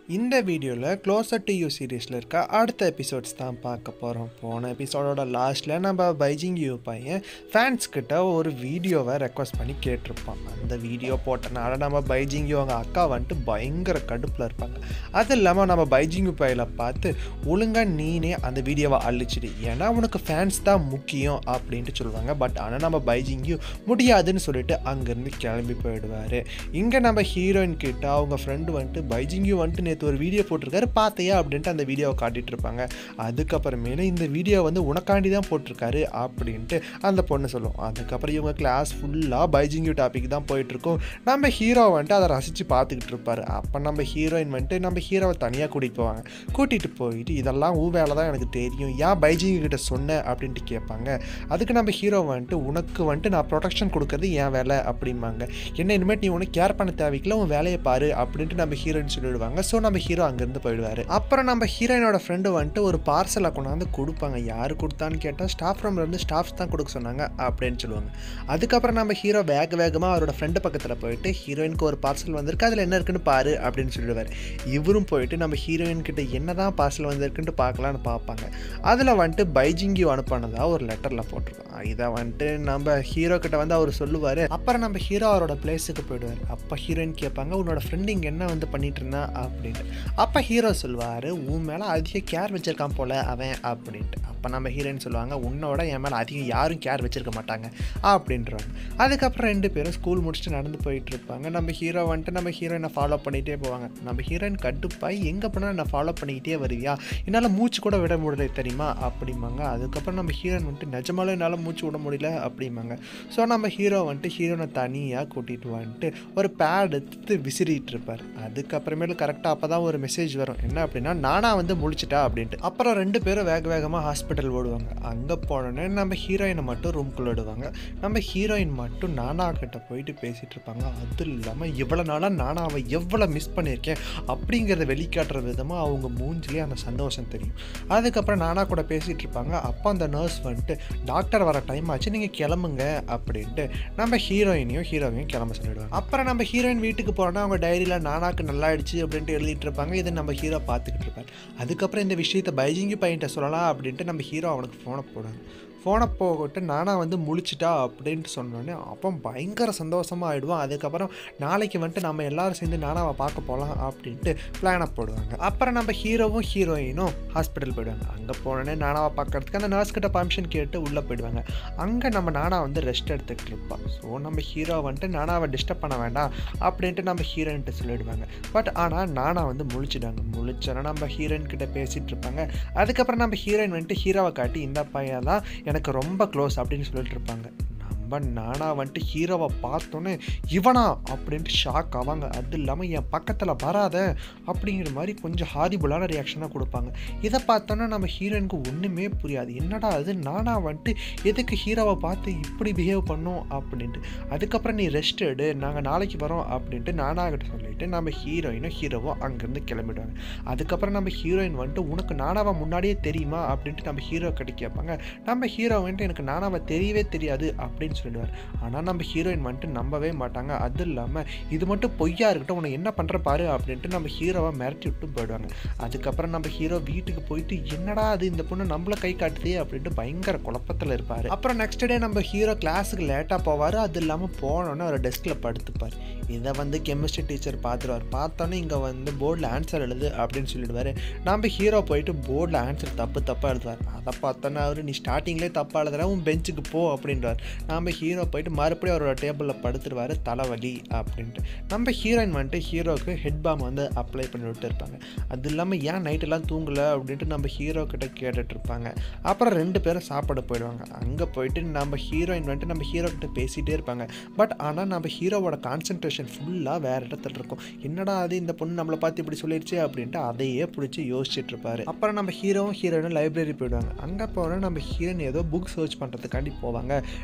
இந்த வீடியோவில் closer to you சீரீஸில் இருக்க அடுத்த எபிசோட்ஸ் தான் பார்க்க போகிறோம் போன எபிசோடோட லாஸ்ட்டில் நம்ம பைஜிங் யூ பையன் ஃபேன்ஸ் கிட்ட ஒரு வீடியோவை ரெக்வஸ்ட் பண்ணி கேட்டிருப்பான் அந்த வீடியோ போட்டனால நம்ம பைஜிங் யூ அவங்க அக்கா வந்துட்டு பயங்கர கடுப்பில் இருப்பாங்க அது இல்லாமல் நம்ம பைஜிங் யூ பையில பார்த்து ஒழுங்காக நீனே அந்த வீடியோவை அழிச்சிடு ஏன்னா உனக்கு ஃபேன்ஸ் தான் முக்கியம் அப்படின்ட்டு சொல்லுவாங்க பட் ஆனால் நம்ம பைஜிங் யூ முடியாதுன்னு சொல்லிட்டு அங்கேருந்து கிளம்பி போயிடுவார் இங்கே நம்ம ஹீரோயின் கிட்ட அவங்க ஃப்ரெண்டு வந்துட்டு பைஜிங் யூ வந்துட்டு நேற்று ஒரு வீடியோ போட்டிருக்காரு பார்த்தையா அப்படின்ட்டு அந்த வீடியோவை காட்டிட்டு இருப்பாங்க அதுக்கப்புறமேல இந்த வீடியோ வந்து உனக்காண்டி தான் போட்டிருக்காரு அப்படின்ட்டு அந்த பொண்ணு சொல்லும் அதுக்கப்புறம் இவங்க கிளாஸ் ஃபுல்லாக பைஜிங் யூ டாபிக் தான் போயிட்டுருக்கோம் நம்ம ஹீரோ வந்துட்டு அதை ரசித்து பார்த்துக்கிட்டு இருப்பாரு அப்போ நம்ம ஹீரோயின் வந்துட்டு நம்ம ஹீரோவை தனியாக கூட்டிகிட்டு போவாங்க கூட்டிகிட்டு போயிட்டு இதெல்லாம் ஊ வேலை தான் எனக்கு தெரியும் ஏன் பைஜிங் கிட்ட சொன்ன அப்படின்ட்டு கேட்பாங்க அதுக்கு நம்ம ஹீரோ வந்துட்டு உனக்கு வந்துட்டு நான் ப்ரொடெக்ஷன் கொடுக்கறது என் வேலை அப்படிம்பாங்க என்ன இனிமேட் நீ உனக்கு கேர் பண்ண தேவைக்கில்ல உன் வேலையை பாரு அப்படின்ட்டு நம்ம ஹீரோயின் சொல்லிடுவாங்க ஸோ நம்ம ஹீரோ அங்கேருந்து போயிடுவார் அப்புறம் நம்ம ஹீரோயினோட ஃப்ரெண்டு வந்துட்டு ஒரு பார்சலை கொண்டாந்து கொடுப்பாங்க யார் கொடுத்தான்னு கேட்டால் ஸ்டாஃப் ரூம்லேருந்து ஸ்டாஃப்ஸ் தான் கொடுக்க சொன்னாங்க அப்படின்னு சொல்லுவாங்க அதுக்கப்புறம் நம்ம ஹீரோ வேக வேகமாக அவரோட ஃப்ரெண்டு பக்கத்தில் போயிட்டு ஹீரோயினுக்கு ஒரு பார்சல் வந்திருக்கு அதில் என்ன இருக்குன்னு பாரு அப்படின்னு சொல்லிடுவார் இவரும் போயிட்டு நம்ம ஹீரோயின் கிட்ட என்ன தான் பார்சல் வந்திருக்குன்ட்டு பார்க்கலான்னு பார்ப்பாங்க அதில் வந்துட்டு பைஜிங்கியூ அனுப்பினதா ஒரு லெட்டரில் போட்டிருக்கோம் இதை வந்துட்டு நம்ம ஹீரோ கிட்ட வந்து அவர் சொல்லுவார் அப்புறம் நம்ம ஹீரோ அவரோட பிளேஸுக்கு போயிடுவார் அப்போ ஹீரோயின் கேட்பாங்க உன்னோட ஃப்ரெண்டு இங்கே என்ன வந்து பண்ணிட்டு இருந்தா அப்படின்ட்டு அப்போ ஹீரோ சொல்லுவார் உன் மேலே அதிக கேர் வச்சிருக்கான் போல அவன் அப்படின்ட்டு அப்போ நம்ம ஹீரோயின் சொல்லுவாங்க உன்னோட என் மேலே அதிகம் யாரும் கேர் வச்சிருக்க மாட்டாங்க அப்படின்றாங்க அதுக்கப்புறம் ரெண்டு பேரும் ஸ்கூல் முடிச்சுட்டு நடந்து போயிட்டு இருப்பாங்க நம்ம ஹீரோ வந்துட்டு நம்ம ஹீரோயினை ஃபாலோ பண்ணிகிட்டே போவாங்க நம்ம ஹீரோயின் கட்டுப்பாய் எங்கே போனால் நான் ஃபாலோ பண்ணிக்கிட்டே வருவியா என்னால் மூச்சு கூட விட முடியல தெரியுமா அப்படிம்பாங்க அதுக்கப்புறம் நம்ம ஹீரோயின் வந்துட்டு நிஜமாலும் என்னால் மூச்சு விட முடியல அப்படிம்பாங்க ஸோ நம்ம ஹீரோ வந்துட்டு ஹீரோனை தனியாக கூட்டிகிட்டு வந்துட்டு ஒரு பேட் எடுத்து விசிறிட்டு இருப்பார் அதுக்கப்புறமேலு கரெக்டாக அப்போ தான் ஒரு மெசேஜ் வரும் என்ன அப்படின்னா நானா வந்து முழிச்சிட்டா அப்படின்ட்டு அப்புறம் ரெண்டு பேரும் வேக வேகமாக ஹாஸ்பிட்டல் ஓடுவாங்க அங்கே போனோடனே நம்ம ஹீரோயினை மட்டும் ரூம்குள்ளே விடுவாங்க நம்ம ஹீரோயின் மட்டும் நானா கிட்ட போயிட்டு பேசிகிட்டு இருப்பாங்க அது இல்லாமல் இவ்வளோ நாளாக நானாவை எவ்வளோ மிஸ் பண்ணியிருக்கேன் அப்படிங்கிறத வெளிக்காட்டுற விதமாக அவங்க மூஞ்சிலே அந்த சந்தோஷம் தெரியும் அதுக்கப்புறம் நானா கூட பேசிகிட்டு இருப்பாங்க அப்போ அந்த நர்ஸ் வந்துட்டு டாக்டர் வர டைம் ஆச்சு நீங்கள் கிளம்புங்க அப்படின்ட்டு நம்ம ஹீரோயினையும் ஹீரோவையும் கிளம்ப சொல்லிடுவாங்க அப்புறம் நம்ம ஹீரோயின் வீட்டுக்கு போனோன்னா அவங்க டைரியில் நானாக்கு நல்லா ஆயிடுச்சு அப்படின்ட்டு எழுதிட்டு இருப்பாங்க இதை நம்ம ஹீரோ பார்த்துக்கிட்டு இருப்பார் அதுக்கப்புறம் இந்த விஷயத்தை பைஜிங்கி பையன்ட்ட சொல்லலாம் அப்படின்ட்டு நம்ம ஹீரோ அவனுக்கு ஃபோனை போடுவாங்க ஃபோனை போகட்டு நானா வந்து முழிச்சிட்டா அப்படின்ட்டு சொன்னோடனே அப்போ பயங்கர சந்தோஷமாக ஆகிடுவான் அதுக்கப்புறம் நாளைக்கு வந்துட்டு நம்ம எல்லாரும் சேர்ந்து நானாவை பார்க்க போகலாம் அப்படின்ட்டு பிளானை போடுவாங்க அப்புறம் நம்ம ஹீரோவும் ஹீரோயினும் ஹாஸ்பிட்டல் போயிடுவாங்க அங்கே போனோடனே நானாவை பார்க்கறதுக்கு அந்த நர்ஸ் கிட்ட பர்மிஷன் கேட்டு உள்ளே போயிடுவாங்க அங்கே நம்ம நானா வந்து ரெஸ்ட் எடுத்துக்கிட்டு இருப்பான் ஸோ நம்ம ஹீரோ வந்துட்டு நானாவை டிஸ்டர்ப் பண்ண வேண்டாம் அப்படின்ட்டு நம்ம ஹீரோயின்ட்டு சொல்லிடுவாங்க பட் ஆனால் நானா வந்து முழிச்சிட்டாங்க முழிச்சோன்னா நம்ம ஹீரோயின் கிட்ட பேசிகிட்டு இருப்பாங்க அதுக்கப்புறம் நம்ம ஹீரோயின் வந்துட்டு ஹீரோவை காட்டி இந்த பையன் தான் எனக்கு ரொம்ப க்ளோஸ் அப்படின்னு சொல்லிட்டு இருப்பாங்க நம்ம நானா வந்துட்டு ஹீரோவை பார்த்தோன்னே இவனா அப்படின்ட்டு ஷாக் ஆவாங்க அது இல்லாமல் என் பக்கத்தில் வராத அப்படிங்கிற மாதிரி கொஞ்சம் ஹாரிபுளான ரியாக்ஷனாக கொடுப்பாங்க இதை பார்த்தோன்னா நம்ம ஹீரோயினுக்கு ஒன்றுமே புரியாது என்னடா அது நானா வந்துட்டு எதுக்கு ஹீரோவை பார்த்து இப்படி பிஹேவ் பண்ணோம் அப்படின்ட்டு அதுக்கப்புறம் நீ ரெஸ்ட் எடு நாங்கள் நாளைக்கு வரோம் அப்படின்ட்டு நானா கிட்ட சொல்லிட்டு நம்ம ஹீரோயினும் ஹீரோவும் அங்கேருந்து கிளம்பிடுவாங்க அதுக்கப்புறம் நம்ம ஹீரோயின் வந்துட்டு உனக்கு நானாவை முன்னாடியே தெரியுமா அப்படின்ட்டு நம்ம ஹீரோ கிட்ட கேட்பாங்க நம்ம ஹீரோ வந்துட்டு எனக்கு நானாவை தெரியவே தெரியாது அப்படின்னு சொல்லிடுவார் ஆனால் நம்ம ஹீரோயின் வந்துட்டு நம்பவே மாட்டாங்க அது இல்லாமல் இது மட்டும் பொய்யா இருக்கட்டும் உனக்கு என்ன பண்ணுற பாரு அப்படின்ட்டு நம்ம ஹீரோவை மிரட்டி விட்டு போயிடுவாங்க அதுக்கப்புறம் நம்ம ஹீரோ வீட்டுக்கு போயிட்டு என்னடா அது இந்த பொண்ணு நம்மள கை காட்டுதே அப்படின்ட்டு பயங்கர குழப்பத்தில் இருப்பார் அப்புறம் நெக்ஸ்ட் டே நம்ம ஹீரோ கிளாஸுக்கு லேட்டாக போவார் அது இல்லாமல் போனோன்னே ஒரு டெஸ்கில் படுத்துப்பார் இதை வந்து கெமிஸ்ட்ரி டீச்சர் பார்த்துருவார் பார்த்தோன்னே இங்கே வந்து போர்டில் ஆன்சர் எழுது அப்படின்னு சொல்லிடுவார் நம்ம ஹீரோ போயிட்டு போர்டில் ஆன்சர் தப்பு தப்பாக எழுதுவார் அதை பார்த்தோன்னே அவர் நீ ஸ்டார்டிங்லேயே தப்பாக எழுதுற உன் பெஞ்சுக்கு போ அப்படின்றார் நம்ம ஹீரோ போயிட்டு மறுபடியும் அவரோட டேபிளில் படுத்துருவார் தலைவலி அப்படின்ட்டு நம்ம ஹீரோயின் வந்துட்டு ஹீரோக்கு ஹெட் பாம் வந்து அப்ளை பண்ணி விட்டு இருப்பாங்க அது இல்லாமல் ஏன் நைட்டெல்லாம் தூங்கலை அப்படின்ட்டு நம்ம ஹீரோ கிட்ட கேட்டுட்டு இருப்பாங்க அப்புறம் ரெண்டு பேரும் சாப்பிட போயிடுவாங்க அங்கே போயிட்டு நம்ம ஹீரோயின் வந்துட்டு நம்ம ஹீரோ கிட்ட பேசிகிட்டே இருப்பாங்க பட் ஆனால் நம்ம ஹீரோவோட கான்சன்ட்ரேஷன் ஃபுல்லாக வேறு இடத்துல இருக்கும் என்னடா அது இந்த பொண்ணு நம்மளை பார்த்து இப்படி சொல்லிடுச்சு அப்படின்ட்டு அதையே பிடிச்சி யோசிச்சுட்டு இருப்பாரு அப்புறம் நம்ம ஹீரோவும் ஹீரோயினும் லைப்ரரி போயிடுவாங்க அங்கே போனால் நம்ம ஹீரோயின் ஏதோ புக் சர்ச் பண்ணுறதுக்காண்டி போவாங்க நம்ம ஹீரோ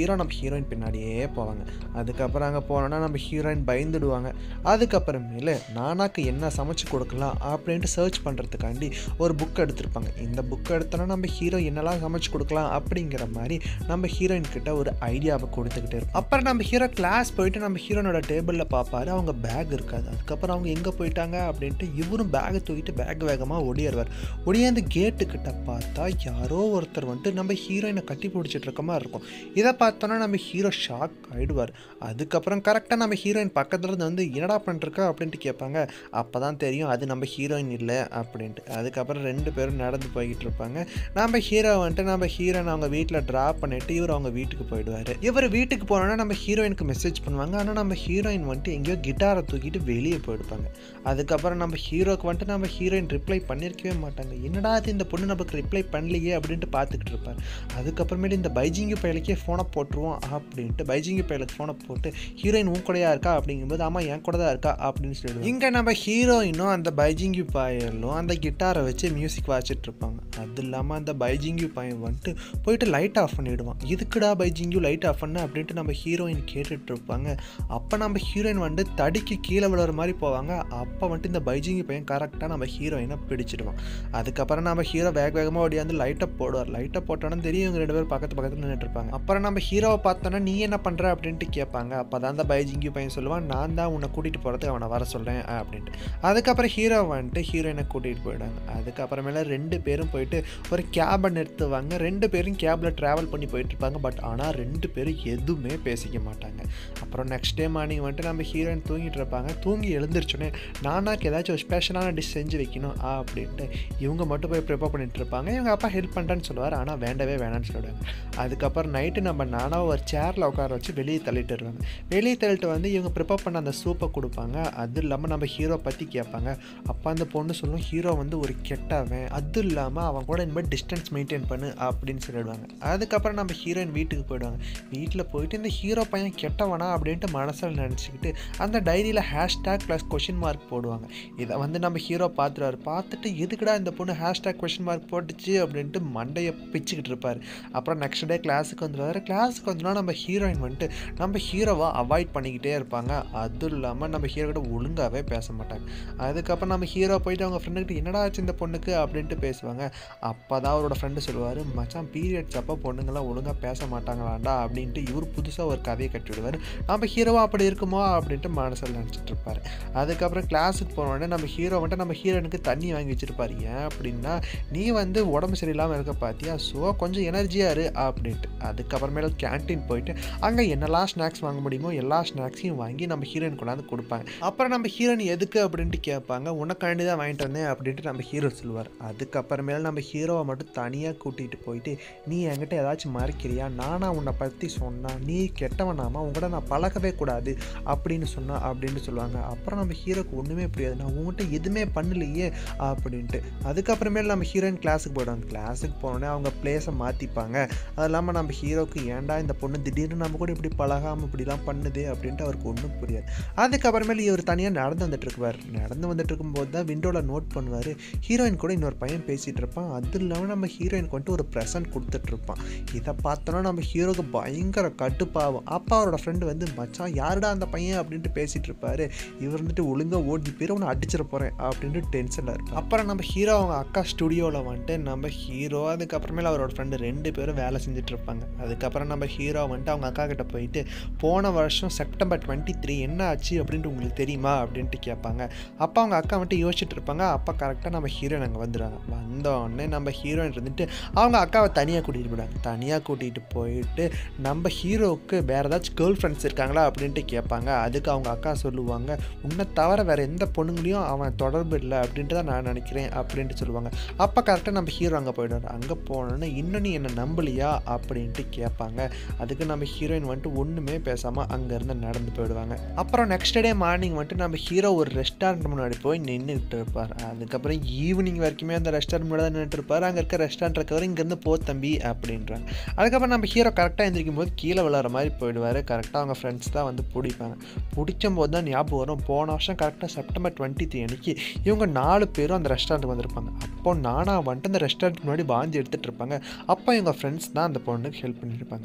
ஹீரோ நம்ம ஹீரோயின் பின்னாடியே போவாங்க அதுக்கப்புறம் அங்கே போனோன்னா நம்ம ஹீரோயின் பயந்துடுவாங்க அதுக்கப்புறமேலு நானாக்கு என்ன சமைச்சு கொடுக்கலாம் அப்படின்ட்டு சர்ச் பண்ணுறதுக்காண்டி ஒரு புக் எடுத்திருப்பாங்க இந்த புக் எடுத்தோன்னா நம்ம ஹீரோ என்னெல்லாம் சமைச்சு கொடுக்கலாம் அப்படிங்கிற மாதிரி நம்ம ஹீரோயின் கிட்ட ஒரு ஐடியாவை கொடுத்துக்கிட்டே இருப்போம் அப்புறம் நம்ம ஹீரோ கிளாஸ் போயிட்டு நம்ம ஹீரோனோட டேபிளில் பார்ப்பாரு அவங்க பேக் இருக்காது அதுக்கப்புறம் அவங்க எங்கே போயிட்டாங்க அப்படின்ட்டு இவரும் பேக்கை தூக்கிட்டு பேக் வேகமாக ஒடியாருவார் ஒடியாந்து கேட்டுக்கிட்ட பார்த்தா யாரோ ஒருத்தர் வந்துட்டு நம்ம ஹீரோயினை கட்டி பிடிச்சிட்டு இருக்க மாதிரி இருக்கும் இதை பார்த்தோன்னா நம்ம ஹீரோ ஷாக் ஆகிடுவார் அதுக்கப்புறம் கரெக்டாக நம்ம ஹீரோயின் பக்கத்துல இருந்து வந்து என்னடா பண்ணிருக்க அப்படின்ட்டு கேட்பாங்க அப்போ தான் தெரியும் அது நம்ம ஹீரோயின் இல்லை அப்படின்ட்டு அதுக்கப்புறம் ரெண்டு பேரும் நடந்து போய்கிட்டு இருப்பாங்க நம்ம ஹீரோ வந்துட்டு நம்ம ஹீரோயின் அவங்க வீட்டில் ட்ராப் பண்ணிட்டு இவர் அவங்க வீட்டுக்கு போயிடுவார் இவர் வீட்டுக்கு போனோன்னா நம்ம ஹீரோயினுக்கு மெசேஜ் பண்ணுவாங்க ஆனால் நம்ம ஹீரோயின் வந்துட்டு எங்கேயோ கிட்டாரை தூக்கிட்டு வெளியே போயிடுப்பாங்க அதுக்கப்புறம் நம்ம ஹீரோக்கு வந்துட்டு நம்ம ஹீரோயின் ரிப்ளை பண்ணியிருக்கவே மாட்டாங்க என்னடா இது இந்த பொண்ணு நமக்கு ரிப்ளை பண்ணலையே அப்படின்ட்டு பார்த்துக்கிட்டு இருப்பார் அதுக்கப்புறமேட்டு இந்த பைஜிங்கி பயலுக்கே ஃபோனை போட்டுருவோம் அப்படின்ட்டு பைஜிங்கி பயலுக்கு ஃபோனை போட்டு ஹீரோயின் உன் கூடயா இருக்கா அப்படிங்கும்போது ஆமாம் என் கூட தான் இருக்கா அப்படின்னு சொல்லிடுவோம் இங்கே நம்ம ஹீரோயினும் அந்த பைஜிங்கி பயலும் அந்த கிட்டாரை வச்சு மியூசிக் வாசிச்சுட்டு இருப்பாங்க அது இல்லாமல் அந்த பைஜிங்கி பையன் வந்துட்டு போயிட்டு லைட் ஆஃப் பண்ணிவிடுவான் இதுக்குடா பைஜிங்கியூ லைட் ஆஃப் பண்ண அப்படின்ட்டு நம்ம ஹீரோயின் கேட்டுட்டு இருப்பாங்க அப்போ நம்ம ஹீரோயின் வந்துட்டு தடிக்கு கீழே விழுற மாதிரி போவாங்க அப்போ வந்துட்டு இந்த பைஜிங்கி பையன் கரெக்டாக நம்ம ஹீரோயினை பிடிச்சிடுவான் அதுக்கப்புறம் நம்ம ஹீரோ வேக வேகமாக ஓடியாந்து லைட்டை போடுவார் லைட்டை போட்டோன்னா தெரியும் இவங்க ரெண்டு பேரும் பக்கத்து பக்கத்தில் நின்றுட்டு இருப்பாங்க அப்புறம் நம்ம ஹீரோவை பார்த்தோன்னா நீ என்ன பண்ணுற அப்படின்ட்டு கேட்பாங்க அப்போ தான் அந்த பைஜிங்கி பையன் சொல்லுவான் நான் தான் உன்னை கூட்டிகிட்டு போகிறதுக்கு அவனை வர சொல்கிறேன் அப்படின்ட்டு அதுக்கப்புறம் ஹீரோ வந்துட்டு ஹீரோயினை கூட்டிகிட்டு போயிடுவாங்க அதுக்கப்புறமேல ரெண்டு பேரும் போயிட்டு ஒரு கேபை நிறுத்துவாங்க ரெண்டு பேரும் கேபில் ட்ராவல் பண்ணி போயிட்டு இருப்பாங்க பட் ஆனால் ரெண்டு பேரும் எதுவுமே பேசிக்க மாட்டாங்க அப்புறம் நெக்ஸ்ட் டே மார்னிங் வந்துட்டு நம்ம ஹீரோயின் தூங்கிட்டு இருப்பாங்க தூங்கி எழுந்திரிச்சோன்னே நானாக்கு ஏதாச்சும் ஒரு ஸ்பெஷலான டிஷ் செஞ்சு வைக்கணும் அப்படின்ட்டு இவங்க மட்டும் போய் ப்ரிப்பேர் பண்ணிட்டு இருப்பாங்க இவங்க அப்பா ஹெல்ப் பண்ணுறேன்னு சொல்லுவார் ஆனால் வேண்டவே வேணாம்னு சொல்லுவாங்க அதுக்கப்புறம் நைட்டு நம்ம நானாவை ஒரு சேரில் உட்கார வச்சு வெளியே தள்ளிட்டு வருவாங்க வெளியே தள்ளிட்டு வந்து இவங்க ப்ரிப்பேர் பண்ண அந்த சூப்பை கொடுப்பாங்க அது இல்லாமல் நம்ம ஹீரோ பற்றி கேட்பாங்க அப்போ அந்த பொண்ணு சொல்லும் ஹீரோ வந்து ஒரு கெட்டவன் அது இல்லாமல் அவன் கூட இனிமேல் டிஸ்டன்ஸ் மெயின்டைன் பண்ணு அப்படின்னு சொல்லிடுவாங்க அதுக்கப்புறம் நம்ம ஹீரோயின் வீட்டுக்கு போயிடுவாங்க வீட்டில் போயிட்டு இந்த ஹீரோ பையன் கெட்டவனா அப்படின்ட்டு மனசில் நினச்சிக்கிட்டு அந்த டைரியில் ஹேஷ்டேக் ப்ளஸ் கொஷின் மார்க் போடுவாங்க இதை வந்து நம்ம ஹீரோ பார்த்துருவாரு பார்த்துட்டு எதுக்குடா இந்த பொண்ணு ஹேஷ்டேக் கொஷின் மார்க் போட்டுச்சு அப்படின்ட்டு மண்டையை பிச்சுக்கிட்டு இருப்பார் அப்புறம் நெக்ஸ்ட் டே கிளாஸுக்கு வந்துடுவார் கிளாஸுக்கு வந்துனா நம்ம ஹீரோயின் வந்துட்டு நம்ம ஹீரோவை அவாய்ட் பண்ணிக்கிட்டே இருப்பாங்க அதுவும் இல்லாமல் நம்ம ஹீரோ கிட்ட ஒழுங்காகவே பேச மாட்டாங்க அதுக்கப்புறம் நம்ம ஹீரோ போயிட்டு அவங்க ஃப்ரெண்டுக்கிட்ட என்னடா ஆச்சு இந்த பொண்ணுக்கு அப்படின்ட்டு பேசுவாங்க அப்போ தான் அவரோட ஃப்ரெண்டு சொல்லுவார் மச்சான் பீரியட்ஸ் அப்போ பொண்ணுங்களாம் ஒழுங்காக பேச மாட்டாங்களாண்டா அப்படின்ட்டு இவர் புதுசாக ஒரு கதையை கட்டி விடுவார் நம்ம ஹீரோவா அப்படி இருக்குமோ அப்படின்ட்டு மனசில் நினச்சிட்டு இருப்பார் அதுக்கப்புறம் கிளாஸுக்கு போனோடனே நம்ம ஹீரோ வந்துட்டு நம்ம ஹீரோனுக்கு தண்ணி வாங்கி வச்சிருப்பாரு ஏன் அப்படின்னா நீ வந்து உடம்பு சரியில்லாமல் இருக்க பார்த்தியா ஸோ கொஞ்சம் எனர்ஜியாக இரு அப்படின்ட்டு அதுக்கப்புறமேல கேன்டீன் போயிட்டு அங்கே என்னெல்லாம் ஸ்நாக்ஸ் வாங்க முடியுமோ எல்லா ஸ்நாக்ஸையும் வாங்கி நம்ம ஹீரோயின் கொண்டாந்து கொடுப்பாங்க அப்புறம் நம்ம ஹீரோயின் எதுக்கு அப்படின்ட்டு கேட்பாங்க உனக்காண்டி தான் வாங்கிட்டு வந்தேன் அப்படின்ட்டு நம்ம ஹீரோ சொல்லுவார் அதுக்கப்புறமேல நம்ம ஹீரோவை மட்டும் தனியாக கூட்டிகிட்டு போயிட்டு நீ என்கிட்ட ஏதாச்சும் மறைக்கிறியா நானா உன்னை பற்றி சொன்னா நீ கெட்டவனாமா உங்கள்கிட்ட நான் பழகவே கூடாது அப்படின்னு சொன்னா அப்படின்னு சொல்லுவாங்க அப்புறம் நம்ம ஹீரோக்கு ஒன்றுமே புரியாது நான் உங்கள்கிட்ட எதுவுமே பண்ணலையே அப்படின்ட்டு அதுக்கப்புறமேல நம்ம ஹீரோயின் கிளாஸுக்கு போயிடுவாங்க கிளாஸுக்கு போனோடனே அவங்க பிளேஸை மாற்றிப்பாங்க அது இல்லாமல் நம்ம ஹீரோக்கு ஏன்டா இந்த பொண்ணு திடீர்னு நம்ம கூட இப்படி பழகாமல் இப்படிலாம் பண்ணுது அப்படின்ட்டு அவருக்கு ஒன்றும் புரியாது அதுக்கப்புறமேல இவர் தனியாக நடந்து வந்துட்டு இருக்குவார் நடந்து வந்துட்டு இருக்கும்போது தான் விண்டோவில் நோட் பண்ணுவார் ஹீரோயின் கூட இன்னொரு பையன் பேசிகிட்டு இருப்பான் அது இல்லாமல் நம்ம ஹீரோயினுக்கு வந்துட்டு ஒரு ப்ரெசன்ட் கொடுத்துட்ருப்பான் இதை பார்த்தோன்னா நம்ம ஹீரோக்கு பயங்கர கட்டுப்பாகும் அப்பா அவரோட ஃப்ரெண்டு வந்து மச்சான் யாருடா அந்த பையன் அப்படின்ட்டு பேசிகிட்டு இருப்பாரு இவர் வந்துட்டு ஒழுங்காக ஓடி பேர் அவனை அடிச்சிட போகிறேன் அப்படின்ட்டு டென்ஷனில் இருப்பான் அப்புறம் நம்ம ஹீரோ அவங்க அக்கா ஸ்டுடியோவில் வந்துட்டு நம்ம ஹீரோ அதுக்கப்புறமேல அவரோட ஃப்ரெண்டு ரெண்டு பேரும் வேலை செஞ்சுட்டு இருப்பாங்க அதுக்கப்புறம் நம்ம ஹீரோ வந்துட்டு அவங்க அக்கா கிட்ட போயிட்டு போன வருஷம் செப்டம்பர் டுவெண்ட்டி த்ரீ என்ன ஆச்சு அப்படின்ட்டு உங்களுக்கு தெரியுமா அப்படின்ட்டு கேட்பாங்க அப்போ அவங்க அக்கா வந்துட்டு யோசிச்சுட்டு இருப்பாங்க அப்போ கரெக்டாக நம்ம ஹீரோயின் அங்கே வந்துடுவாங்க வந்தோடனே நம்ம ஹீரோயின் இருந்துட்டு அவங்க அக்காவை தனியாக கூட்டிகிட்டு போயிடுவாங்க தனியாக கூட்டிகிட்டு போயிட்டு நம்ம ஹீரோவுக்கு வேறு ஏதாச்சும் கேர்ள் ஃப்ரெண்ட்ஸ் இருக்காங்களா அப்படின்ட்டு கேட்பாங்க அதுக்கு அவங்க அக்கா சொல்லுவாங்க உன்னை தவிர வேறு எந்த பொண்ணுங்களையும் அவன் தொடர்பு இல்லை அப்படின்ட்டு தான் நான் நினைக்கிறேன் அப்படின்ட்டு சொல்லுவாங்க அப்போ கரெக்டாக நம்ம ஹீரோ அங்கே போயிடுவார் அங்கே போனோன்னே இன்னும் நீ என்னை நம்பலையா அப்படின்ட்டு கேட்பாங்க அதுக்கு நம்ம ஹீரோயின் வந்துட்டு ஒன்றுமே பேசாமல் அங்கேருந்து நடந்து போயிடுவாங்க அப்புறம் நெக்ஸ்ட் டே மார்னிங் வந்துட்டு நம்ம ஹீரோ ஒரு ரெஸ்டாரண்ட் முன்னாடி போய் நின்றுக்கிட்டு இருப்பார் அதுக்கப்புறம் ஈவினிங் வரைக்குமே அந்த ரெஸ்டாரண்ட் முன்னாடி தான் நின்றுட்டு இருப்பார் அங்கே இருக்க ரெஸ்டாரண்ட் இருக்கவர் இங்கேருந்து போ தம்பி அப்படின்றாங்க அதுக்கப்புறம் நம்ம ஹீரோ கரெக்டாக எந்திரிக்கும் போது கீழே விளாட்ற மாதிரி போயிடுவார் கரெக்டாக அவங்க ஃப்ரெண்ட்ஸ் தான் வந்து பிடிப்பாங்க பிடிக்கும் போது தான் ஞாபகம் வரும் போன வருஷம் கரெக்டாக செப்டம்பர் டுவெண்ட்டி த்ரீ அன்னைக்கு இவங்க நாலு பேரும் அந்த ரெஸ்டாரண்ட் வந்திருப்பாங்க அப்போ நானாக வந்துட்டு அந்த ரெஸ்டாரண்ட் முன்னாடி வாந்தி எடுத்துகிட்டு இருப்பாங்க அப்போ இவங்க ஃப்ரெண்ட்ஸ் தான் அந்த பொண்ணுக்கு ஹெல்ப் பண்ணியிருப்பாங்க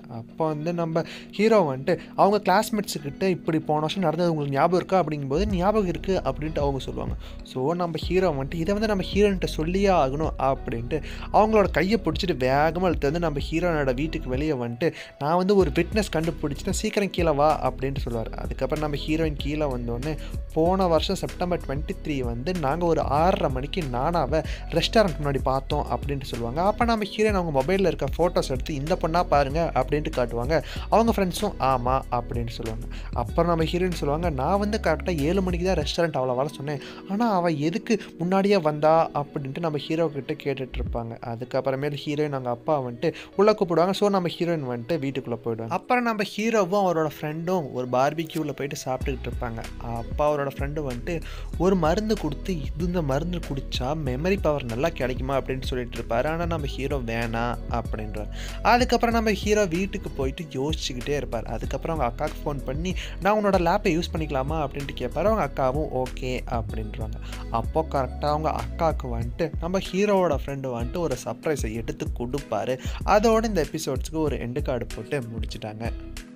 அப்போ வந்து நம்ம ஹீரோ வந்துட்டு அவங்க கிளாஸ்மேட்ஸுக்கிட்ட இப்படி போன வருஷம் நடந்தது உங்களுக்கு ஞாபகம் இருக்கா அப்படிங்கும்போது ஞாபகம் இருக்குது அப்படின்ட்டு அவங்க சொல்லுவாங்க ஸோ நம்ம ஹீரோ வந்துட்டு இதை வந்து நம்ம ஹீரோன்கிட்ட சொல்லியே ஆகணும் அப்படின்ட்டு அவங்களோட கையை பிடிச்சிட்டு வேகமாக இழுத்து வந்து நம்ம ஹீரோனோட வீட்டுக்கு வெளியே வந்துட்டு நான் வந்து ஒரு விட்னஸ் கண்டுபிடிச்சிட்டேன் சீக்கிரம் கீழே வா அப்படின்ட்டு சொல்லுவார் அதுக்கப்புறம் நம்ம ஹீரோயின் கீழே வந்தோடனே போன வருஷம் செப்டம்பர் டுவெண்ட்டி த்ரீ வந்து நாங்கள் ஒரு ஆறரை மணிக்கு நானாவை ரெஸ்டாரண்ட் முன்னாடி பார்த்தோம் அப்படின்ட்டு சொல்லுவாங்க அப்போ நம்ம ஹீரோயின் அவங்க மொபைலில் இருக்க ஃபோட்டோஸ் எடுத்து இந்த பொண்ணாக பாருங்க அப்படின்ட்டு காட்டுவாங்க அவங்க ஃப்ரெண்ட்ஸும் ஆமாம் அப்படின்ட்டு சொல்லுவாங்க அப்புறம் நம்ம ஹீரோயின் சொல்லுவாங்க நான் வந்து கரெக்டாக ஏழு மணிக்கு தான் ரெஸ்டாரண்ட் அவளை வர சொன்னேன் ஆனால் அவள் எதுக்கு முன்னாடியே வந்தா அப்படின்ட்டு நம்ம ஹீரோ கிட்ட கேட்டுட்டு இருப்பாங்க அதுக்கப்புறமேல் ஹீரோயின் அவங்க அப்பா வந்துட்டு உள்ளே கூப்பிடுவாங்க ஸோ நம்ம ஹீரோயின் வந்துட்டு வீட்டுக்குள்ளே போயிடுவாங்க அப்புறம் நம்ம ஹீரோவும் அவரோட ஃப்ரெண்டும் ஒரு பார்பிக்யூவில் போயிட்டு சாப்பிட்டுக்கிட்டு இருப்பாங்க அப்பா அவரோட ஃப்ரெண்டு வந்துட்டு ஒரு மருந்து கொடுத்து இது இந்த மருந்து குடிச்சா மெமரி பவர் நல்லா கிடைக்குமா அப்படின்னு சொல்லிட்டு இருப்பாரு ஆனால் நம்ம ஹீரோ வேணாம் அப்படின்றார் அதுக்கப்புறம் நம்ம ஹீரோ வீட்டுக்கு போயிட்டு யோசிச்சுக்கிட்டே இருப்பார் அதுக்கப்புறம் அவங்க அக்காவுக்கு ஃபோன் பண்ணி நான் உன்னோட லேப்பை யூஸ் பண்ணிக்கலாமா அப்படின்ட்டு கேட்பாரு அவங்க அக்காவும் ஓகே அப்படின்றாங்க அப்போ கரெக்டாக அவங்க அக்காவுக்கு வந்துட்டு நம்ம ஹீரோவோட ஃப்ரெண்டு வந்துட்டு ஒரு சர்ப்ரைஸை எடுத்து கொடுப்பாரு அதோட இந்த எபிசோட்ஸ்க்கு ஒரு எண்டு கார்டு போட்டு முடிச்சிட்டாங்க